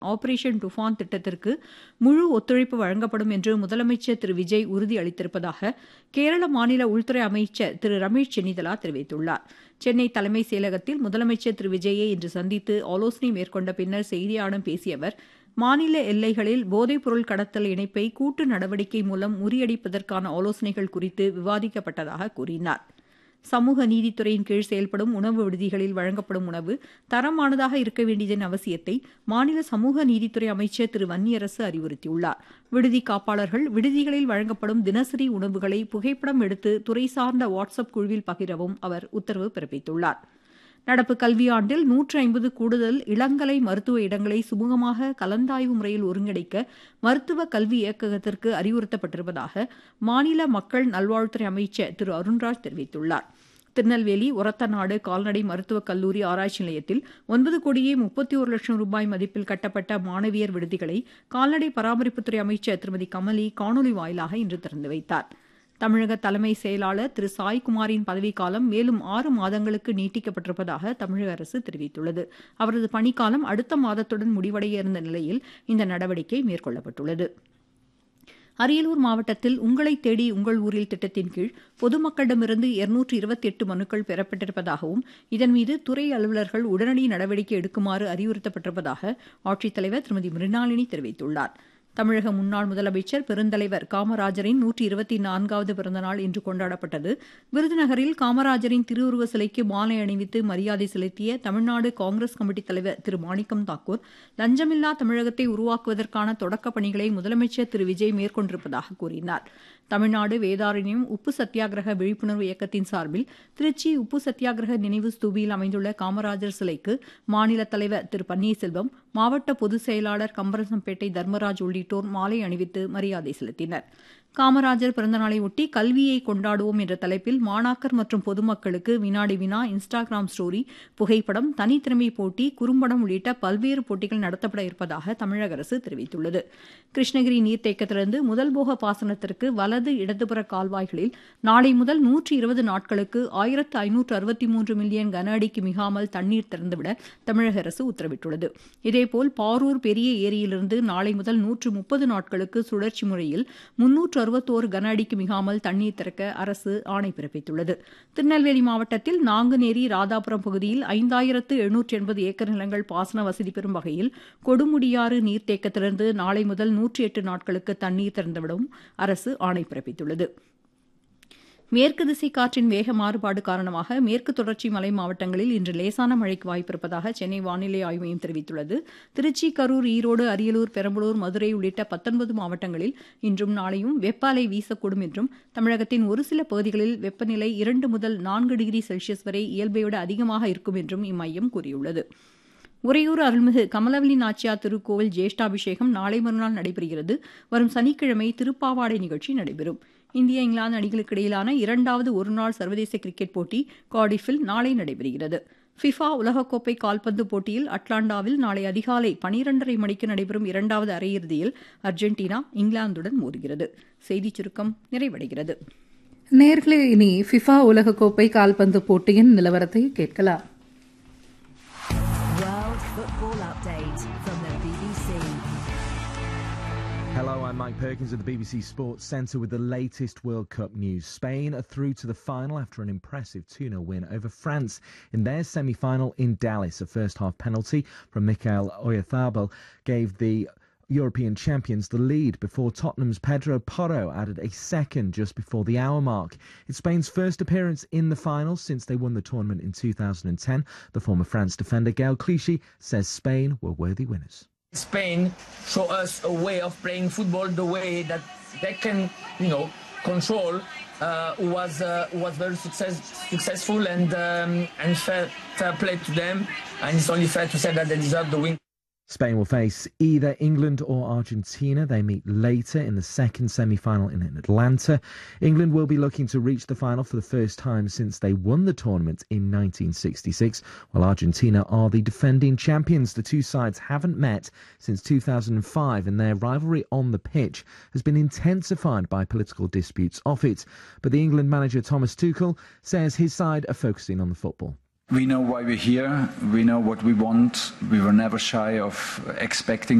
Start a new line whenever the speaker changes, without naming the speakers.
Operation டுஃபான் திட்டத்திற்கு முழு ஒத்துழைப்பு வழங்கப்படும் என்று முதலமைச்சர் திரு விஜய் உறுதி அளித்திருப்பதாக கேரள மாநில உள்துறை அமைச்சர் திரு ரமேஷ் சென்னிதலா தெரிவித்துள்ளார் சென்னை தலைமைச் செயலகத்தில் முதலமைச்சர் திரு விஜயை இன்று சந்தித்து ஆலோசனை மேற்கொண்ட பின்னர் செய்தியாளர்களிடம் பேசிய அவர் மாநில எல்லைகளில் போதைப்பொருள் கடத்தல் இணைப்பை கூட்டு நடவடிக்கை மூலம் முறியடிப்பதற்கான ஆலோசனைகள் குறித்து விவாதிக்கப்பட்டதாக கூறினார் சமூக நீதித்துறையின் கீழ் செயல்படும் உணவு விடுதிகளில் வழங்கப்படும் உணவு தரமானதாக இருக்க வேண்டியதன் அவசியத்தை மாநில சமூக நீதித்துறை அமைச்சர் திரு வன்னியரசு அறிவுறுத்தியுள்ளார் விடுதி காப்பாளர்கள் விடுதிகளில் வழங்கப்படும் தினசரி உணவுகளை புகைப்படம் எடுத்து துறை சார்ந்த வாட்ஸ்அப் குழுவில் பகிரவும் அவர் உத்தரவு பிறப்பித்துள்ளார் நடப்பு கல்வியாண்டில் நூற்று ஐம்பது கூடுதல் இளங்கலை மருத்துவ இடங்களை சுமூகமாக கலந்தாய்வு முறையில் ஒருங்கிணைக்க மருத்துவ கல்வி இயக்ககத்திற்கு அறிவுறுத்தப்பட்டிருப்பதாக மாநில மக்கள் நல்வாழ்வுத்துறை அமைச்சர் திரு அருண்ராஜ் தெரிவித்துள்ளார் திருநெல்வேலி ஒரத்தநாடு கால்நடை மருத்துவக் கல்லூரி ஆராய்ச்சி நிலையத்தில் ஒன்பது கோடியே முப்பத்தி ஒரு லட்சம் ரூபாய் மதிப்பில் கட்டப்பட்ட மாணவியர் விடுதிகளை கால்நடை பராமரிப்புத்துறை அமைச்சர் திருமதி கமலி காணொலி வாயிலாக இன்று திறந்து வைத்தாா் தமிழக தலைமை செயலாளர் திரு சாய்குமாரின் பதவிக்காலம் மேலும் ஆறு மாதங்களுக்கு நீட்டிக்கப்பட்டிருப்பதாக தமிழக அரசு தெரிவித்துள்ளது அவரது பணிக்காலம் அடுத்த மாதத்துடன் முடிவடைய இருந்த நிலையில் இந்த நடவடிக்கை மேற்கொள்ளப்பட்டுள்ளது அரியலூர் மாவட்டத்தில் உங்களை தேடி உங்கள் ஊரில் திட்டத்தின் கீழ் பொதுமக்களிடமிருந்து இருநூற்று இருபத்தி எட்டு மனுக்கள் பெறப்பட்டிருப்பதாகவும் இதன் மீது துறை அலுவலர்கள் உடனடி நடவடிக்கை எடுக்குமாறு அறிவுறுத்தப்பட்டிருப்பதாக ஆட்சித்தலைவர் திருமதி மிருணாளினி தெரிவித்துள்ளார் தமிழக முன்னாள் முதலமைச்சர் பெருந்தலைவர் காமராஜரின் நூற்றி இருபத்தி நான்காவது பிறந்தநாள் இன்று கொண்டாடப்பட்டது விருதுநகரில் காமராஜரின் திருவுருவ சிலைக்கு மாலை அணிவித்து மரியாதை செலுத்திய தமிழ்நாடு காங்கிரஸ் கமிட்டி தலைவர் திரு மாணிக்கம் தாக்கூர் லஞ்சமில்லா தமிழகத்தை உருவாக்குவதற்கான தொடக்கப் பணிகளை முதலமைச்சர் திரு விஜய் மேற்கொண்டிருப்பதாக கூறினார் தமிழ்நாடு வேதாரண்யம் உப்பு சத்தியாகிரக விழிப்புணர்வு இயக்கத்தின் சார்பில் திருச்சி உப்பு சத்தியாகிரக நினைவு ஸ்தூபியில் அமைந்துள்ள காமராஜர் சிலைக்கு மாநில தலைவர் திரு பன்னீர்செல்வம் மாவட்ட பொதுச் செயலாளர் கம்பரசம்பேட்டை தர்மராஜ் உள்ளிட்டோர் மாலை அணிவித்து மரியாதை செலுத்தினர் காமராஜர் பிறந்தநாளை ஒட்டி கல்வியை கொண்டாடுவோம் என்ற தலைப்பில் மாணாக்கர் மற்றும் பொதுமக்களுக்கு வினாடி வினா இன்ஸ்டாகிராம் ஸ்டோரி புகைப்படம் தனித்திறமை போட்டி குறும்படம் உள்ளிட்ட பல்வேறு போட்டிகள் நடத்தப்பட இருப்பதாக தமிழக அரசு தெரிவித்துள்ளது கிருஷ்ணகிரி நீர்த்தேக்கத்திலிருந்து முதல் போக பாசனத்திற்கு வலது இடதுபுற கால்வாய்களில் நாளை முதல் நூற்றி இருபது நாட்களுக்கு ஆயிரத்து ஐநூற்று அறுபத்தி மூன்று மில்லியன் கன அடிக்கு மிகாமல் தண்ணீர் திறந்துவிட தமிழக அரசு உத்தரவிட்டுள்ளது இதேபோல் பாரூர் பெரிய ஏரியிலிருந்து நாளை முதல் நூற்று முப்பது நாட்களுக்கு சுழற்சி முறையில் முன்னூற்று அறுபத்தோரு கன அடிக்கு மிகாமல் தண்ணீர் திறக்க அரசு ஆணை பிறப்பித்துள்ளது திருநெல்வேலி மாவட்டத்தில் நாங்குநேரி ராதாபுரம் பகுதியில் ஐந்தாயிரத்து எழுநூற்றி எண்பது ஏக்கர் நிலங்கள் பாசன வசதி பெறும் வகையில் கொடுமுடியாறு நீர்த்தேக்கத்திலிருந்து நாளை முதல் நூற்றி எட்டு நாட்களுக்கு தண்ணீர் திறந்துவிடவும் அரசு ஆணை பிறப்பித்துள்ளது மேற்கு திசை காற்றின் வேக மாறுபாடு காரணமாக மேற்கு தொடர்ச்சி மலை மாவட்டங்களில் இன்று லேசான மழைக்கு வாய்ப்பிருப்பதாக சென்னை வானிலை ஆய்வு மையம் தெரிவித்துள்ளது திருச்சி கரூர் ஈரோடு அரியலூர் பெரம்பலூர் மதுரை உள்ளிட்ட பத்தொன்பது மாவட்டங்களில் இன்றும் நாளையும் வெப்ப அலை வீசக்கூடும் என்றும் தமிழகத்தின் ஒரு சில பகுதிகளில் வெப்பநிலை இரண்டு முதல் நான்கு டிகிரி செல்சியஸ் வரை இயல்பை விட அதிகமாக இருக்கும் என்றும் இம்மையம் கூறியுள்ளது உறையூர் அருள்மிகு கமலவல்லி நாச்சியார் திருக்கோவில் ஜேஷ்டாபிஷேகம் நாளை மறுநாள் நடைபெறுகிறது வரும் சனிக்கிழமை திருப்பாவாடை நிகழ்ச்சி நடைபெறும் இந்திய இங்கிலாந்து அணிகளுக்கு இடையிலான இரண்டாவது ஒருநாள் சர்வதேச கிரிக்கெட் போட்டி கார்டிஃபில் நாளை நடைபெறுகிறது ஃபிஃபா உலகக்கோப்பை கால்பந்து போட்டியில் அட்லாண்டாவில் நாளை அதிகாலை பனிரெண்டரை மணிக்கு நடைபெறும் இரண்டாவது அரையிறுதியில் அர்ஜென்டினா இங்கிலாந்துடன் மோதுகிறது செய்திச் சுருக்கம் நிறைவடைகிறது
நேர்களே இனி ஃபிஃபா உலகக்கோப்பை கால்பந்து போட்டியின் நிலவரத்தை கேட்கலாம்
World Football Update from the BBC.
Hello, I'm Mike Perkins of the BBC Sports Centre with the latest World Cup news. Spain are through to the final after an impressive 2 0 win over France in their semi final in Dallas. A first half penalty from Mikhail Oyathabal gave the European champions the lead before Tottenham's Pedro Porro added a second just before the hour mark. It's Spain's first appearance in the final since they won the tournament in 2010. The former France defender Gael Clichy says Spain were worthy winners.
Spain show us a way of playing football the way that they can, you know, control. Uh, was uh, was very success, successful and um, and fair, fair play to them, and it's only fair to say that they deserve the win.
Spain will face either England or Argentina. They meet later in the second semi final in Atlanta. England will be looking to reach the final for the first time since they won the tournament in 1966, while Argentina are the defending champions. The two sides haven't met since 2005, and their rivalry on the pitch has been intensified by political disputes off it. But the England manager Thomas Tuchel says his side are focusing on the football.
We know why we're here. We know what we want. We were never shy of expecting